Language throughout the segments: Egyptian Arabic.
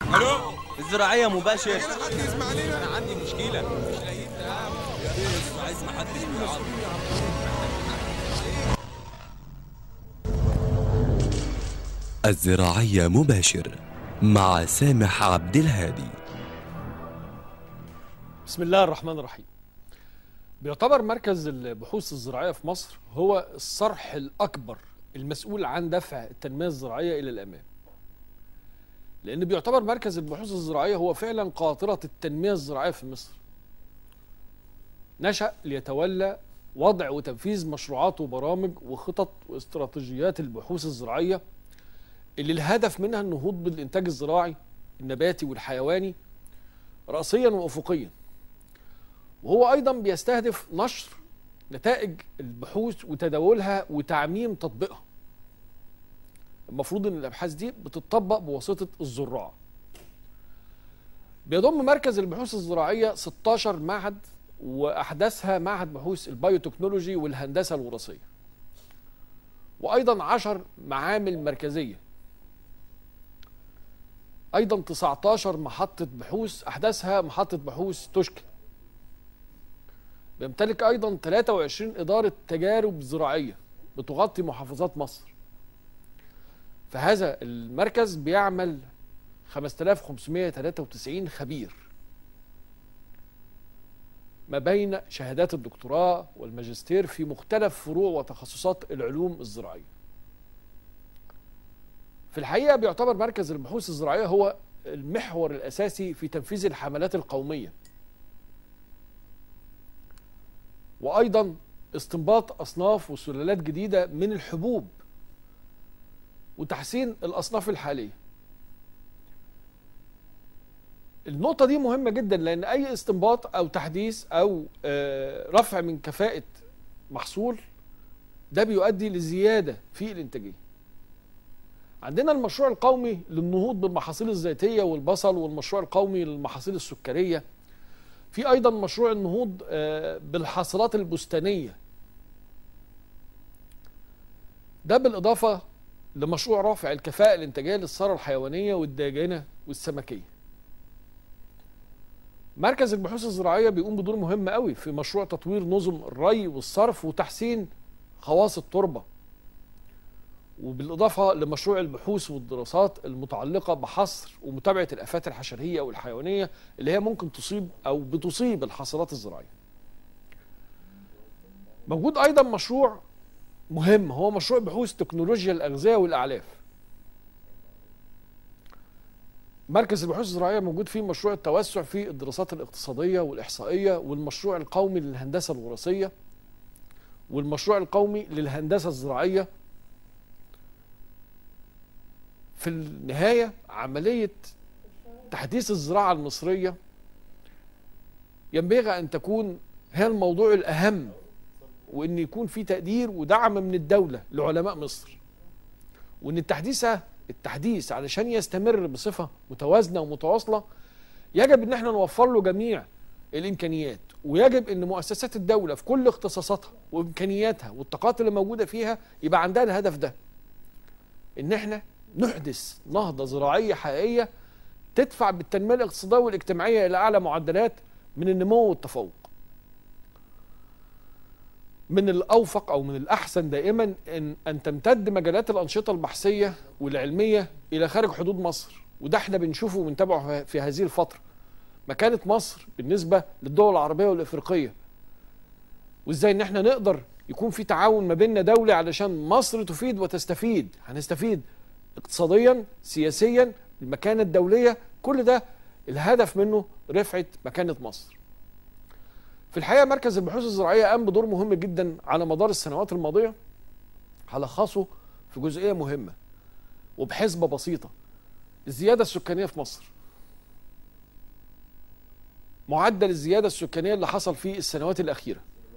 الو الزراعية مباشر حد يسمع لي أنا عندي مشكلة مش لاقيين عايز محدش يعرف. الزراعية مباشر مع سامح عبد الهادي بسم الله الرحمن الرحيم بيعتبر مركز البحوث الزراعية في مصر هو الصرح الأكبر المسؤول عن دفع التنمية الزراعية إلى الأمام لأن بيعتبر مركز البحوث الزراعية هو فعلا قاطرة التنمية الزراعية في مصر نشأ ليتولى وضع وتنفيذ مشروعات وبرامج وخطط واستراتيجيات البحوث الزراعية اللي الهدف منها النهوض بالإنتاج الزراعي النباتي والحيواني رأسيا وأفقيا وهو أيضا بيستهدف نشر نتائج البحوث وتداولها وتعميم تطبيقها المفروض ان الابحاث دي بتطبق بواسطه الزراع بيضم مركز البحوث الزراعيه 16 معهد واحدثها معهد بحوث البايوتكنولوجي والهندسه الوراثيه وايضا 10 معامل مركزيه ايضا 19 محطه بحوث احدثها محطه بحوث توشكا بيمتلك ايضا 23 اداره تجارب زراعيه بتغطي محافظات مصر فهذا المركز بيعمل 5593 خبير ما بين شهادات الدكتوراه والماجستير في مختلف فروع وتخصصات العلوم الزراعيه. في الحقيقه بيعتبر مركز البحوث الزراعيه هو المحور الاساسي في تنفيذ الحملات القوميه. وايضا استنباط اصناف وسلالات جديده من الحبوب وتحسين الاصناف الحاليه النقطة دي مهمة جدا لأن أي استنباط أو تحديث أو آه، رفع من كفاءة محصول ده بيؤدي لزيادة في الإنتاجية. عندنا المشروع القومي للنهوض بالمحاصيل الزيتية والبصل والمشروع القومي للمحاصيل السكرية. في أيضا مشروع النهوض آه، بالحاصلات البستانية. ده بالإضافة لمشروع رفع الكفاءة الإنتاجية للثروة الحيوانية والداجنة والسمكية. مركز البحوث الزراعية بيقوم بدور مهم قوي في مشروع تطوير نظم الري والصرف وتحسين خواص التربة. وبالإضافة لمشروع البحوث والدراسات المتعلقة بحصر ومتابعة الآفات الحشرية أو الحيوانية اللي هي ممكن تصيب أو بتصيب الحاصلات الزراعية. موجود أيضا مشروع مهم هو مشروع بحوث تكنولوجيا الأغذية والأعلاف مركز البحوث الزراعية موجود فيه مشروع التوسع في الدراسات الاقتصادية والإحصائية والمشروع القومي للهندسة الوراثية والمشروع القومي للهندسة الزراعية في النهاية عملية تحديث الزراعة المصرية ينبغي أن تكون هي الموضوع الأهم وان يكون في تقدير ودعم من الدوله لعلماء مصر وان التحديث التحديث علشان يستمر بصفه متوازنه ومتواصله يجب ان احنا نوفر له جميع الامكانيات ويجب ان مؤسسات الدوله في كل اختصاصاتها وامكانياتها والطاقات اللي موجوده فيها يبقى عندها الهدف ده ان احنا نحدث نهضه زراعيه حقيقيه تدفع بالتنميه الاقتصاديه والاجتماعيه الى اعلى معدلات من النمو والتفوق من الأوفق أو من الأحسن دائما أن, أن تمتد مجالات الأنشطة البحثية والعلمية إلى خارج حدود مصر وده احنا بنشوفه وبنتابعه في هذه الفترة مكانة مصر بالنسبة للدول العربية والإفريقية وإزاي إن احنا نقدر يكون في تعاون ما بيننا دولي علشان مصر تفيد وتستفيد هنستفيد اقتصاديا سياسيا المكانة الدولية كل ده الهدف منه رفعة مكانة مصر في الحقيقه مركز البحوث الزراعيه قام بدور مهم جدا على مدار السنوات الماضيه هلخصه في جزئيه مهمه وبحسبه بسيطه الزياده السكانيه في مصر معدل الزياده السكانيه اللي حصل في السنوات الاخيره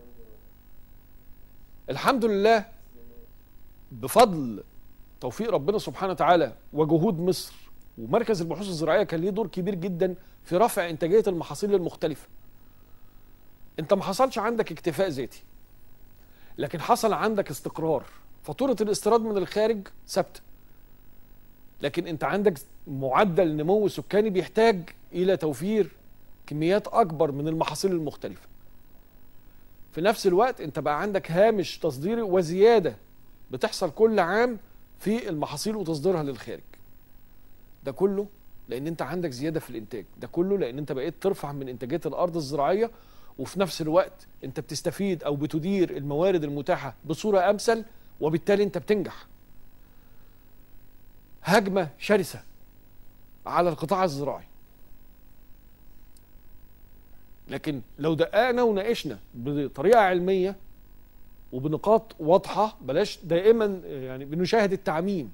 الحمد لله بفضل توفيق ربنا سبحانه وتعالى وجهود مصر ومركز البحوث الزراعيه كان ليه دور كبير جدا في رفع انتاجيه المحاصيل المختلفه انت ما حصلش عندك اكتفاء ذاتي لكن حصل عندك استقرار فاتوره الاستيراد من الخارج ثابته لكن انت عندك معدل نمو سكاني بيحتاج الى توفير كميات اكبر من المحاصيل المختلفه في نفس الوقت انت بقى عندك هامش تصديري وزياده بتحصل كل عام في المحاصيل وتصديرها للخارج ده كله لان انت عندك زياده في الانتاج ده كله لان انت بقيت ترفع من انتاجات الارض الزراعيه وفي نفس الوقت انت بتستفيد او بتدير الموارد المتاحه بصوره امثل وبالتالي انت بتنجح هجمه شرسه على القطاع الزراعي لكن لو دققنا وناقشنا بطريقه علميه وبنقاط واضحه بلاش دائما يعني بنشاهد التعميم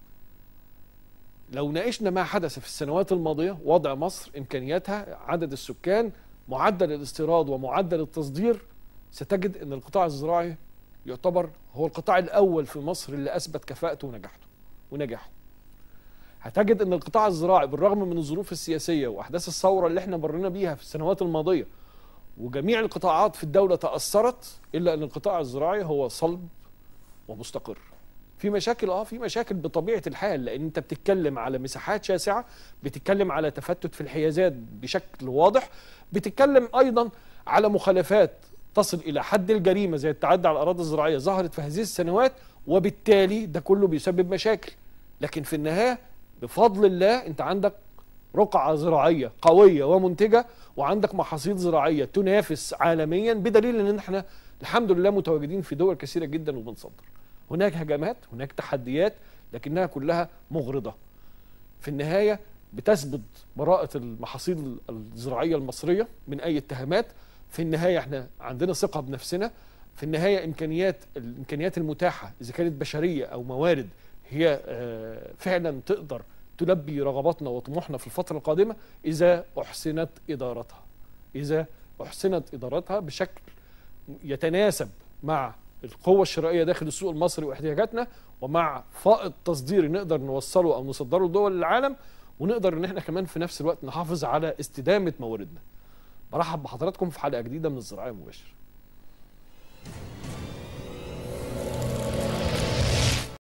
لو ناقشنا ما حدث في السنوات الماضيه وضع مصر امكانياتها عدد السكان معدل الاستيراد ومعدل التصدير ستجد ان القطاع الزراعي يعتبر هو القطاع الاول في مصر اللي اثبت كفاءته ونجاحته ونجاحه هتجد ان القطاع الزراعي بالرغم من الظروف السياسيه واحداث الثوره اللي احنا مرينا بيها في السنوات الماضيه وجميع القطاعات في الدوله تاثرت الا ان القطاع الزراعي هو صلب ومستقر في مشاكل اه في مشاكل بطبيعه الحال لان انت بتتكلم على مساحات شاسعه بتتكلم على تفتت في الحيازات بشكل واضح بتتكلم ايضا على مخالفات تصل الى حد الجريمه زي التعدي على الاراضي الزراعيه ظهرت في هذه السنوات وبالتالي ده كله بيسبب مشاكل لكن في النهايه بفضل الله انت عندك رقعة زراعية قوية ومنتجة وعندك محاصيل زراعية تنافس عالميا بدليل ان احنا الحمد لله متواجدين في دول كثيرة جدا وبنصدر هناك هجمات هناك تحديات لكنها كلها مغرضة في النهاية بتثبت براءة المحاصيل الزراعية المصرية من أي اتهامات في النهاية احنا عندنا ثقة بنفسنا في النهاية إمكانيات الإمكانيات المتاحة إذا كانت بشرية أو موارد هي آه، فعلا تقدر تلبي رغباتنا وطموحنا في الفترة القادمة إذا أحسنت إدارتها إذا أحسنت إدارتها بشكل يتناسب مع القوة الشرائية داخل السوق المصري واحتياجاتنا ومع فائض تصديري نقدر نوصله أو نصدره لدول العالم ونقدر إن احنا كمان في نفس الوقت نحافظ على استدامة مواردنا برحب بحضراتكم في حلقة جديدة من الزراعة المباشرة